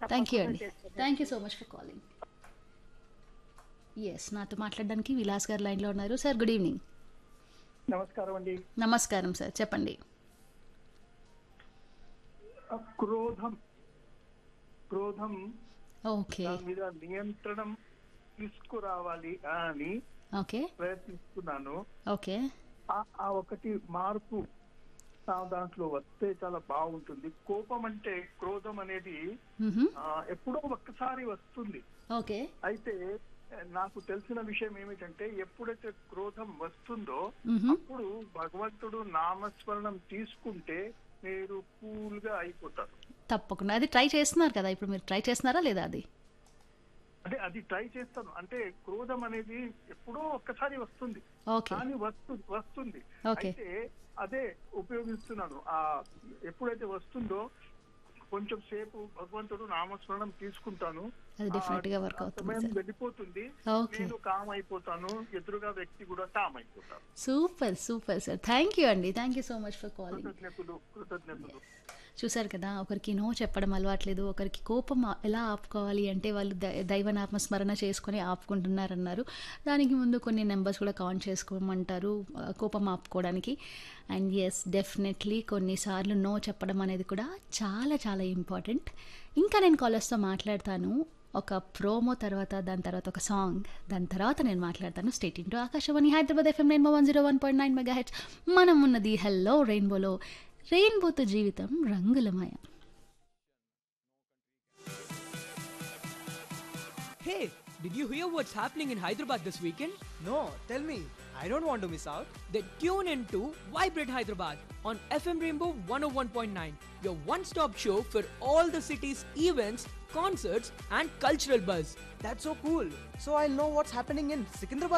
Thank you తప్పకుండా అండి చేస్తాను. Thank you so much for calling yes నాతో మాట్లాడడానికి విలాస్ గారు లైన్లో ఉన్నారు సార్ గుడ్ ఈవినింగ్ నమస్కారం అండి నమస్కారం సార్ చెప్పండి ఆ క్రోధం క్రోధం ఓకే దాని మీద నియంత్రణం తీసుకురావాలి అని ఓకే ప్రయత్నిస్తున్నాను ఓకే ఆ- ఆ ఒకటి మార్పు నా దాంట్లో వస్తే చాలా బాగుంటుంది కోపం అంటే క్రోధం అనేది మ్హూ. ఆ, ఎప్పుడో ఒక్కసారి వస్తుంది ఓకే అయితే ఆ, నాకు తెలిసిన విషయం ఏమిటంటే ఎప్పుడైతే క్రోధం వస్తుందో మ్హూ. అప్పుడు భగవంతుడు నామస్మరణం తీసుకుంటే మీరు కూల్ గా అయిపోతారు తప్పకుండా అది ట్రై చేస్తున్నారు కదా ఇప్పుడు మీరు ట్రై చేస్తున్నారా లేదా అది అంటే అది ట్రై చేస్తాను అంటే క్రోధం అనేది ఎప్పుడో ఒక్కసారి వస్తుంది ఓకే కానీ వస్తుంది వస్తుంది ఓకే. అయితే అదే ఉపయోగిస్తున్నాను ఆ ఎప్పుడైతే వస్తుందో కొంచెం సేపు భగవంతుడు నామస్మరణం తీసుకుంటాను అది definitely గా ఆ- work ఆ అవుతుంది, సమయం sir. వెళ్ళిపోతుంది ఓకే. నేను కామ్ అయిపోతాను ఎదురుగా వ్యక్తి కూడా కామ్ అయిపోతాను super super sir thank you అండి thank you so much for calling కృతజ్ఞతలు కృతజ్ఞతలు చూసారు కదా ఒకరికి నో చెప్పడం అలవాట్లేదు ఒకరికి కోపం ఆ- ఎలా ఆపుకోవాలి అంటే వాళ్ళు దై- దైవనాత్మస్మరణ చేసుకొని ఆపుకుంటున్నారన్నారు దానికి ముందు కొన్ని నెంబర్స్ కూడా కౌంట్ చేసుకోమంటారు ఆ, కోపం ఆపుకోవడానికి అండ్ ఎస్ డెఫినెట్లీ కొన్నిసార్లు నో చెప్పడం అనేది కూడా చాలా చాలా ఇంపార్టెంట్ ఇంకా నేను కాలర్స్తో మాట్లాడతాను ఒక ప్రోమో తర్వాత దాని తర్వాత ఒక సాంగ్ దాని తర్వాత నేను మాట్లాడతాను stay tuned to Akashvani Hyderabad FM nine one zero one point nine megahertz మనం ఉన్నది హెల్లో రెయిన్బోలో రెయిన్బోతో జీవితం రంగులమయ Hey, did you hear what's happening in Hyderabad this weekend? No, tell me. I don't want to miss out. Then tune in to Vibrate Hyderabad on FM Rainbow 101.9, your one stop show for all the city's events, concerts, and cultural buzz. That's so cool. So I'll know what's happening in Secunderabad